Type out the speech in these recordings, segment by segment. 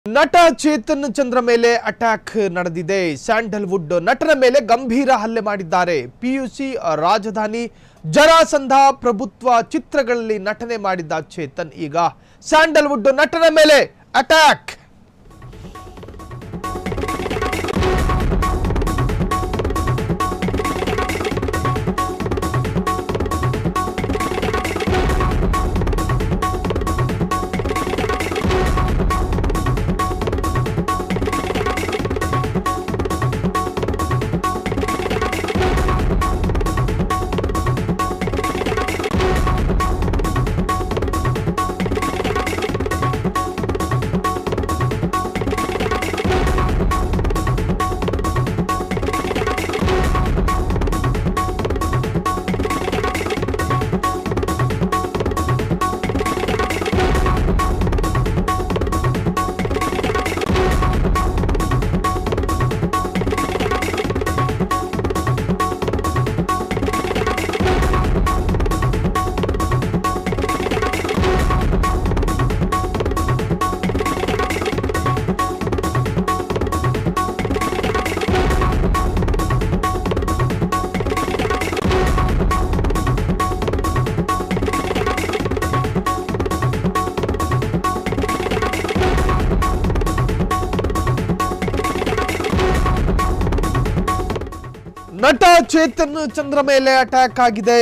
ನಟ ಚೇತನ್ ಚಂದ್ರ ಮೇಲೆ ಅಟ್ಯಾಕ್ ನಡೆದಿದೆ ಸ್ಯಾಂಡಲ್ವುಡ್ ನಟನ ಮೇಲೆ ಗಂಭೀರ ಹಲ್ಲೆ ಮಾಡಿದ್ದಾರೆ ಪಿಯುಸಿ ರಾಜಧಾನಿ ಜರಾಸಂಧ ಪ್ರಭುತ್ವ ಚಿತ್ರಗಳಲ್ಲಿ ನಟನೆ ಮಾಡಿದ್ದ ಚೇತನ್ ಈಗ ಸ್ಯಾಂಡಲ್ವುಡ್ ನಟನ ಮೇಲೆ ಅಟ್ಯಾಕ್ ನಟ ಚೇತನ್ ಚಂದ್ರ ಮೇಲೆ ಅಟ್ಯಾಕ್ ಆಗಿದೆ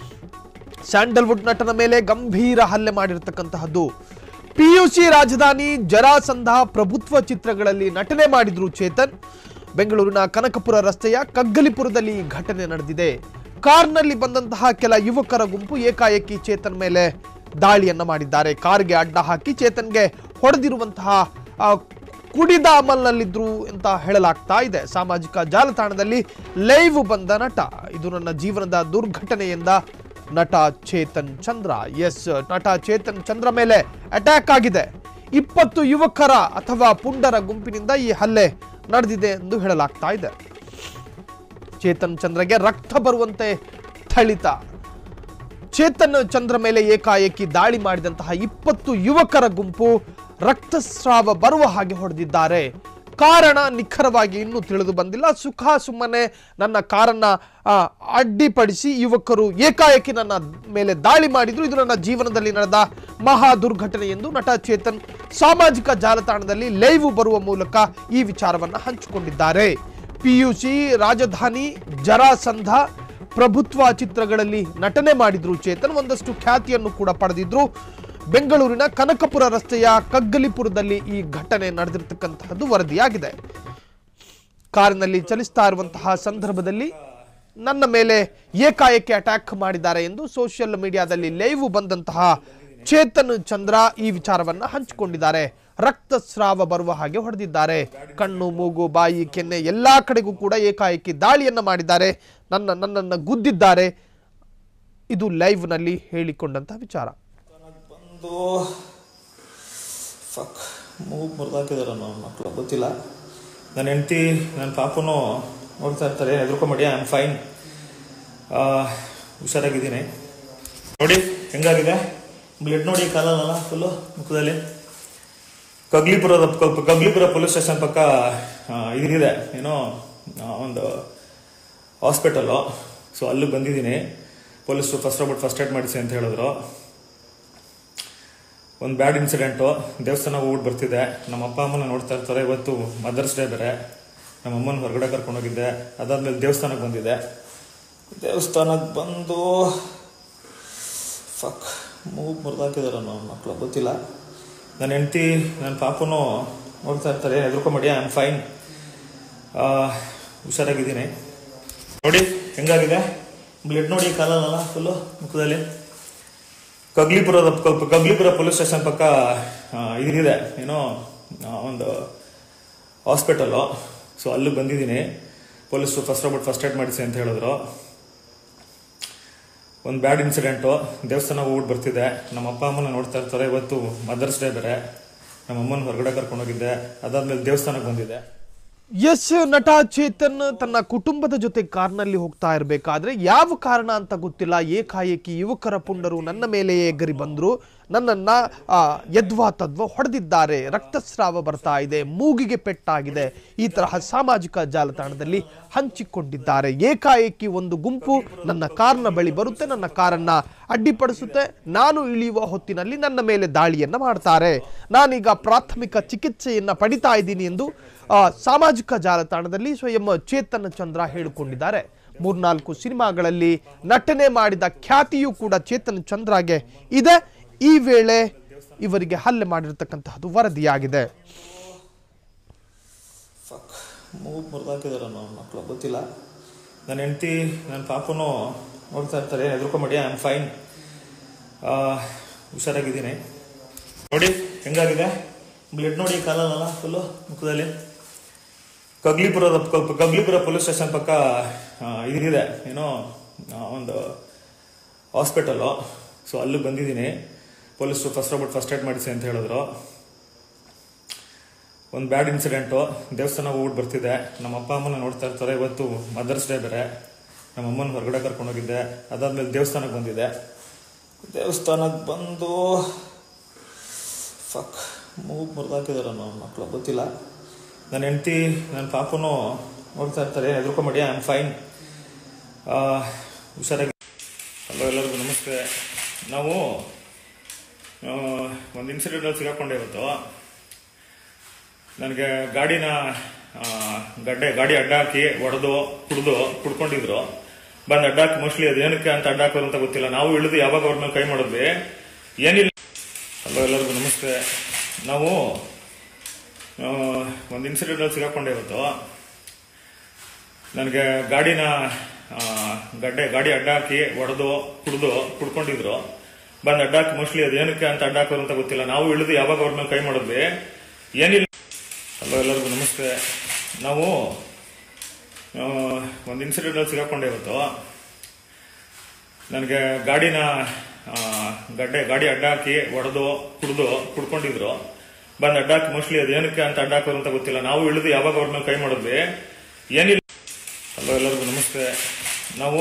ಸ್ಯಾಂಡಲ್ವುಡ್ ನಟನ ಮೇಲೆ ಗಂಭೀರ ಹಲ್ಲೆ ಮಾಡಿರ್ತಕ್ಕಂತಹದ್ದು ಪಿಯುಸಿ ರಾಜಧಾನಿ ಜರಾಸಂಧ ಪ್ರಭುತ್ವ ಚಿತ್ರಗಳಲ್ಲಿ ನಟನೆ ಮಾಡಿದ್ರು ಚೇತನ್ ಬೆಂಗಳೂರಿನ ಕನಕಪುರ ರಸ್ತೆಯ ಕಗ್ಗಲಿಪುರದಲ್ಲಿ ಈ ಘಟನೆ ನಡೆದಿದೆ ಕಾರ್ನಲ್ಲಿ ಬಂದಂತಹ ಕೆಲ ಯುವಕರ ಗುಂಪು ಏಕಾಏಕಿ ಚೇತನ್ ಮೇಲೆ ದಾಳಿಯನ್ನ ಮಾಡಿದ್ದಾರೆ ಕಾರ್ಗೆ ಅಡ್ಡ ಹಾಕಿ ಚೇತನ್ಗೆ ಹೊಡೆದಿರುವಂತಹ ಆ, ಕುಡಿದ ಅಮಲ್ನಲ್ಲಿದ್ರು ಅಂತ ಹೇಳಲಾಗ್ತಾ ಇದೆ ಸಾಮಾಜಿಕ ಜಾಲತಾಣದಲ್ಲಿ ಲೈವ್ ಬಂದ ನಟ ಇದು ನನ್ನ ಜೀವನದ ದುರ್ಘಟನೆಯಿಂದ ನಟ ಚೇತನ್ ಚಂದ್ರ ಎಸ್ ನಟ ಚೇತನ್ ಚಂದ್ರ ಮೇಲೆ ಅಟ್ಯಾಕ್ ಆಗಿದೆ ಇಪ್ಪತ್ತು ಯುವಕರ ಅಥವಾ ಪುಂಡರ ಗುಂಪಿನಿಂದ ಈ ಹಲ್ಲೆ ನಡೆದಿದೆ ಎಂದು ಹೇಳಲಾಗ್ತಾ ಇದೆ ಚೇತನ್ ಚಂದ್ರಗೆ ರಕ್ತ ಬರುವಂತೆ ಥಳಿತ ಚೇತನ್ ಚಂದ್ರ ಮೇಲೆ ಏಕಾಏಕಿ ದಾಳಿ ಮಾಡಿದಂತಹ ಇಪ್ಪತ್ತು ಯುವಕರ ಗುಂಪು ರಕ್ತಸ್ರಾವ ಬರುವ ಹಾಗೆ ಹೊಡೆದಿದ್ದಾರೆ ಕಾರಣ ನಿಖರವಾಗಿ ಇನ್ನೂ ತಿಳಿದು ಬಂದಿಲ್ಲ ಸುಖ ಸುಮ್ಮನೆ ನನ್ನ ಕಾರನ್ನ ಆ, ಅಡ್ಡಿಪಡಿಸಿ ಯುವಕರು ಏಕಾಏಕಿ ನನ್ನ ಮೇಲೆ ದಾಳಿ ಮಾಡಿದ್ರು ಇದು ನನ್ನ ಜೀವನದಲ್ಲಿ ನಡೆದ ಮಹಾ ದುರ್ಘಟನೆ ಎಂದು ನಟ ಚೇತನ್ ಸಾಮಾಜಿಕ ಜಾಲತಾಣದಲ್ಲಿ ಲೈವ್ ಬರುವ ಮೂಲಕ ಈ ವಿಚಾರವನ್ನ ಹಂಚಿಕೊಂಡಿದ್ದಾರೆ ಪಿಯುಸಿ ರಾಜಧಾನಿ ಜರಾಸಂಧ ಪ್ರಭುತ್ವ ಚಿತ್ರಗಳಲ್ಲಿ ನಟನೆ ಮಾಡಿದ್ರು ಚೇತನ್ ಒಂದಷ್ಟು ಖ್ಯಾತಿಯನ್ನು ಕೂಡ ಪಡೆದಿದ್ರು ಬೆಂಗಳೂರಿನ ಕನಕಪುರ ರಸ್ತೆಯ ಕಗ್ಗಲಿಪುರದಲ್ಲಿ ಈ ಘಟನೆ ನಡೆದಿರ್ತಕ್ಕಂತಹದ್ದು ವರದಿಯಾಗಿದೆ ಕಾರಿನಲ್ಲಿ ಚಲಿಸ್ತಾ ಇರುವಂತಹ ಸಂದರ್ಭದಲ್ಲಿ ನನ್ನ ಮೇಲೆ ಏಕಾಏಕಿ ಅಟ್ಯಾಕ್ ಮಾಡಿದ್ದಾರೆ ಎಂದು ಸೋಷಿಯಲ್ ಮೀಡಿಯಾದಲ್ಲಿ ಲೈವ್ ಬಂದಂತಹ ಚೇತನ್ ಚಂದ್ರ ಈ ವಿಚಾರವನ್ನ ಹಂಚಿಕೊಂಡಿದ್ದಾರೆ ರಕ್ತಸ್ರಾವ ಬರುವ ಹಾಗೆ ಹೊಡೆದಿದ್ದಾರೆ ಕಣ್ಣು ಮೂಗು ಬಾಯಿ ಕೆನ್ನೆ ಎಲ್ಲಾ ಕಡೆಗೂ ಕೂಡ ಏಕಾಏಕಿ ದಾಳಿಯನ್ನ ಮಾಡಿದ್ದಾರೆ ನನ್ನ ನನ್ನನ್ನು ಗುದ್ದಿದ್ದಾರೆ ಇದು ಲೈವ್ ನಲ್ಲಿ ಹೇಳಿಕೊಂಡಂತಹ ವಿಚಾರ ಬಂದು ಫಕ್ ಮೂಗು ಮುರಿದಾಕಿದಾರೆ ನಮ್ಮ ಮಕ್ಕಳು ಗೊತ್ತಿಲ್ಲ ನನ್ನ ಹೆಂಡತಿ ನನ್ನ ಪಾಪನು ನೋಡ್ತಾ ಇರ್ತಾರೆ ಹೆದರ್ಕೊಂಬೇಡಿ ಐ ಆಮ್ ಫೈನ್ ಹುಷಾರಾಗಿದ್ದೀನಿ ನೋಡಿ ಹೆಂಗಾಗಿದೆ ಬ್ಲಡ್ ನೋಡಿ ಕಾಲಲ್ಲ ಫುಲ್ಲು ಮುಖದಲ್ಲಿ ಕಗ್ಲಿಪುರದ ಕ- ಕಗ್ಲಿಪುರ ಪೊಲೀಸ್ ಸ್ಟೇಷನ್ ಪಕ್ಕ ಆ, ಇದಿದೆ ಏನೋ ಆ, ಒಂದು ಹಾಸ್ಪಿಟಲು ಸೊ ಅಲ್ಲಿ ಬಂದಿದ್ದೀನಿ ಪೊಲೀಸರು ಫಸ್ಟ್ ಹೋಗ್ಬಿಟ್ಟು ಫಸ್ಟ್ ಏಡ್ ಮಾಡಿಸಿ ಅಂತ ಹೇಳಿದ್ರು ಒಂದು ಬ್ಯಾಡ್ ಇನ್ಸಿಡೆಂಟು ದೇವಸ್ಥಾನ ಹೋಗ್ಬಿಟ್ಟು ಬರ್ತಿದ್ದೆ ನಮ್ಮ ಅಪ್ಪ ಅಮ್ಮನ ನೋಡ್ತಾ ಇರ್ತಾರೆ ಇವತ್ತು ಮದರ್ಸ್ ಡೇ ಬೇರೆ ನಮ್ಮ ಅಮ್ಮನ ಹೊರಗಡೆ ಕರ್ಕೊಂಡೋಗಿದ್ದೆ ಅದಾದ್ಮೇಲೆ ದೇವಸ್ಥಾನಕ್ಕೆ ಬಂದಿದ್ದೆ ದೇವಸ್ಥಾನಕ್ಕೆ ಬಂದು ಫಕ್ ಮೂಗು ಮುರಿದಾಕಿದಾರೆ ನಮ್ಮ ಮಕ್ಕಳು ಗೊತ್ತಿಲ್ಲ ನನ್ನ ಹೆಂಡತಿ ನನ್ನ ಪಾಪನು ನೋಡ್ತಾ ಇರ್ತಾರೆ ಹೆದರ್ಕೊಂಬೇಡಿ ಐ ಆಮ್ ಫೈನ್ ಹುಷಾರಾಗಿದ್ದೀನಿ ನೋಡಿ ಹೆಂಗಾಗಿದೆ ಬ್ಲಡ್ ನೋಡಿ ಕಾಲಲ್ಲ ಫುಲ್ಲು ಮುಖದಲ್ಲಿ ಕಗ್ಲಿಪುರದ ಕ- ಕಗ್ಲಿಪುರ ಪೊಲೀಸ್ ಸ್ಟೇಷನ್ ಪಕ್ಕ ಆ, ಇದಿದೆ ಏನೋ ಆ, ಒಂದು ಹಾಸ್ಪಿಟಲು ಸೊ ಅಲ್ಲಿ ಬಂದಿದ್ದೀನಿ ಪೊಲೀಸರು ಫಸ್ಟ್ ಹೋಗ್ಬಿಟ್ಟು ಫಸ್ಟ್ ಏಡ್ ಮಾಡಿಸಿ ಅಂತ ಹೇಳಿದ್ರು ಒಂದು ಬ್ಯಾಡ್ ಇನ್ಸಿಡೆಂಟು ದೇವಸ್ಥಾನ ಹೋಗ್ಬಿಟ್ಟು ಬರ್ತಿದ್ದೆ ನಮ್ಮ ಅಪ್ಪ ಅಮ್ಮನ ನೋಡ್ತಾ ಇರ್ತಾರೆ ಇವತ್ತು ಮದರ್ಸ್ ಡೇ ಬೇರೆ ನಮ್ಮ ಅಮ್ಮನ ಹೊರಗಡೆ ಕರ್ಕೊಂಡೋಗಿದ್ದೆ ಅದಾದ್ಮೇಲೆ ದೇವಸ್ಥಾನಕ್ಕೆ ಬಂದಿದ್ದೆ ಎಸ್ ನಟ ಚೇತನ್ ತನ್ನ ಕುಟುಂಬದ ಜೊತೆ ಕಾರ್ನಲ್ಲಿ ಹೋಗ್ತಾ ಇರಬೇಕಾದ್ರೆ ಯಾವ ಕಾರಣ ಅಂತ ಗೊತ್ತಿಲ್ಲ ಏಕಾಏಕಿ ಯುವಕರ ಪುಂಡರು ನನ್ನ ಮೇಲೆಯೇ ಎಗರಿ ಬಂದ್ರು ನನ್ನನ್ನ ಆ, ಯದ್ವಾ ತದ್ವಾ ಹೊಡೆದಿದ್ದಾರೆ ರಕ್ತಸ್ರಾವ ಬರ್ತಾ ಇದೆ ಮೂಗಿಗೆ ಪೆಟ್ಟಾಗಿದೆ ಈ ತರಹ ಸಾಮಾಜಿಕ ಜಾಲತಾಣದಲ್ಲಿ ಹಂಚಿಕೊಂಡಿದ್ದಾರೆ ಏಕಾಏಕಿ ಒಂದು ಗುಂಪು ನನ್ನ ಕಾರ್ನ ಬಳಿ ಬರುತ್ತೆ ನನ್ನ ಕಾರನ್ನ ಅಡ್ಡಿಪಡಿಸುತ್ತೆ ನಾನು ಇಳಿಯುವ ಹೊತ್ತಿನಲ್ಲಿ ನನ್ನ ಮೇಲೆ ದಾಳಿಯನ್ನ ಮಾಡ್ತಾರೆ ನಾನೀಗ ಪ್ರಾಥಮಿಕ ಚಿಕಿತ್ಸೆಯನ್ನ ಪಡಿತಾ ಇದ್ದೀನಿ ಎಂದು ಆ, ಸಾಮಾಜಿಕ ಜಾಲತಾಣದಲ್ಲಿ ಸ್ವಯಂ ಚೇತನ್ ಚಂದ್ರ ಹೇಳಿಕೊಂಡಿದ್ದಾರೆ ಮೂರ್ನಾಲ್ಕು ಸಿನಿಮಾಗಳಲ್ಲಿ ನಟನೆ ಮಾಡಿದ ಖ್ಯಾತಿಯೂ ಕೂಡ ಚೇತನ್ ಚಂದ್ರಗೆ ಇದೆ ಈ ವೇಳೆ ಇವರಿಗೆ ಹಲ್ಲೆ ಮಾಡಿರ್ತಕ್ಕಂತಹದ್ದು ವರದಿಯಾಗಿದೆ ಫಕ್ ಮೂಗು ಮುರಿದಾಕಿದಾರೆ ನಮ್ಮ ಮಕ್ಕಳು ಗೊತ್ತಿಲ್ಲ ನನ್ನ ಹೆಂಡತಿ ನನ್ನ ಪಾಪನು ನೋಡ್ತಾ ಇರ್ತಾರೆ ಹೆದರ್ಕೊಂಬೇಡಿ ಐ ಆಮ್ ಫೈನ್ ಹುಷಾರಾಗಿದ್ದೀನಿ ನೋಡಿ ಹೆಂಗಾಗಿದೆ ಬ್ಲಡ್ ನೋಡಿ ಕಾಲಲ್ಲ ಫುಲ್ಲು ಮುಖದಲ್ಲಿ ಕಗ್ಲಿಪುರದ ಕ- ಕಗ್ಲಿಪುರ ಪೊಲೀಸ್ ಸ್ಟೇಷನ್ ಪಕ್ಕ ಆ, ಇದಿದೆ ಏನೋ ಆ, ಒಂದು ಹಾಸ್ಪಿಟಲು ಸೊ ಅಲ್ಲಿ ಬಂದಿದ್ದೀನಿ ಪೊಲೀಸರು ಫಸ್ಟ್ ರೋಬಿಟ್ ಫಸ್ಟ್ ಏಡ್ ಮಾಡಿಸಿ ಅಂತ ಹೇಳಿದ್ರು ಒಂದು ಬ್ಯಾಡ್ ಇನ್ಸಿಡೆಂಟು ದೇವಸ್ಥಾನ ಹೋಗ್ಬಿಟ್ಟು ಬರ್ತಿದ್ದೆ ನಮ್ಮ ಅಪ್ಪ ಅಮ್ಮನ ನೋಡ್ತಾ ಇರ್ತಾರೆ ಇವತ್ತು ಮದರ್ಸ್ ಡೇ ಬೇರೆ ನಮ್ಮ ಅಮ್ಮನ ಹೊರಗಡೆ ಕರ್ಕೊಂಡೋಗಿದ್ದೆ ಅದಾದ್ಮೇಲೆ ದೇವಸ್ಥಾನಕ್ಕೆ ಬಂದಿದ್ದೆ ದೇವಸ್ಥಾನಕ್ಕೆ ಬಂದು ಫಕ್ ಮೂಗು ಮುರಿದಾಕಿದಾರೆ ನಮ್ಮ ಮಕ್ಕಳು ಗೊತ್ತಿಲ್ಲ ನನ್ನ ಹೆಂಡತಿ ನನ್ನ ಪಾಪನು ನೋಡ್ತಾ ಇರ್ತಾರೆ ಹೆದರ್ಕೊಂಬೇಡಿ ಐ ಆಮ್ ಫೈನ್ ಹುಷಾರಾಗಿ ಹಲೋ ಎಲ್ಲರಿಗೂ ನಮಸ್ತೆ ನಾವು ಒಂದು ಇನ್ಸಿಡೆಂಟಲ್ಲಿ ಸಿಗಾಕೊಂಡೆ ಇವತ್ತು ನನಗೆ ಗಾಡಿನ ಆ, ಗಡ್ಡೆ ಗಾಡಿ ಅಡ್ಡ ಹಾಕಿ ಹೊಡೆದು ಕುಡ್ದು ಕುಡ್ಕೊಂಡಿದ್ರು ಬಂದು ಅಡ್ಡ ಹಾಕಿ ಮೋಸ್ಟ್ಲಿ ಅದು ಏನಕ್ಕೆ ಅಂತ ಅಡ್ಡ ಹಾಕೋದು ಅಂತ ಗೊತ್ತಿಲ್ಲ ನಾವು ಇಳಿದು ಯಾವಾಗ ಅವ್ರ ಮೇಲೆ ಕೈ ಮಾಡಿದ್ವಿ ಏನಿಲ್ಲ ಹಲೋ ಎಲ್ಲರಿಗೂ ನಮಸ್ತೆ ನಾವು ಒಂದು ಇನ್ಸಿಡೆಂಟಲ್ಲಿ ಸಿಗಾಕೊಂಡೆ ಇವತ್ತು ನನಗೆ ಗಾಡಿನ ಆ, ಗಡ್ಡೆ ಗಾಡಿ ಅಡ್ಡ ಹಾಕಿ ಹೊಡೆದು ಕುಡ್ದು ಕುಡ್ಕೊಂಡಿದ್ರು ಬಂದು ಅಡ್ಡ ಹಾಕಿ ಮೋಸ್ಟ್ಲಿ ಅದು ಏನಕ್ಕೆ ಅಂತ ಅಡ್ಡ ಹಾಕೋದು ಅಂತ ಗೊತ್ತಿಲ್ಲ ನಾವು ಇಳಿದು ಯಾವಾಗ ಅವ್ರ ಮೇಲೆ ಕೈ ಮಾಡಿದ್ವಿ ಏನಿಲ್ಲ ಹಲೋ ಎಲ್ಲರಿಗೂ ನಮಸ್ತೆ ನಾವು ಒಂದು ಇನ್ಸಿಡೆಂಟಲ್ಲಿ ಸಿಗಾಕೊಂಡೆ ಇವತ್ತು ನನಗೆ ಗಾಡಿನ ಆ, ಗಡ್ಡೆ ಗಾಡಿ ಅಡ್ಡ ಹಾಕಿ ಹೊಡೆದು ಕುಡ್ದು ಕುಡ್ಕೊಂಡಿದ್ರು ಬಂದು ಅಡ್ಡ ಹಾಕಿ ಮೋಸ್ಟ್ಲಿ ಅದು ಏನಕ್ಕೆ ಅಂತ ಅಡ್ಡ ಹಾಕೋದು ಅಂತ ಗೊತ್ತಿಲ್ಲ ನಾವು ಇಳಿದು ಯಾವಾಗ ಅವ್ರ ಮೇಲೆ ಕೈ ಮಾಡಿದ್ವಿ ಏನಿಲ್ಲ ಹಲೋ ಎಲ್ಲರಿಗೂ ನಮಸ್ತೆ ನಾವು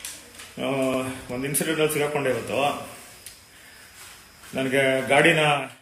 ಒಂದು ಇನ್ಸಿಡೆಂಟಲ್ಲಿ ಸಿಗಾಕೊಂಡೆ ಇವತ್ತು ನನಗೆ ಗಾಡಿನ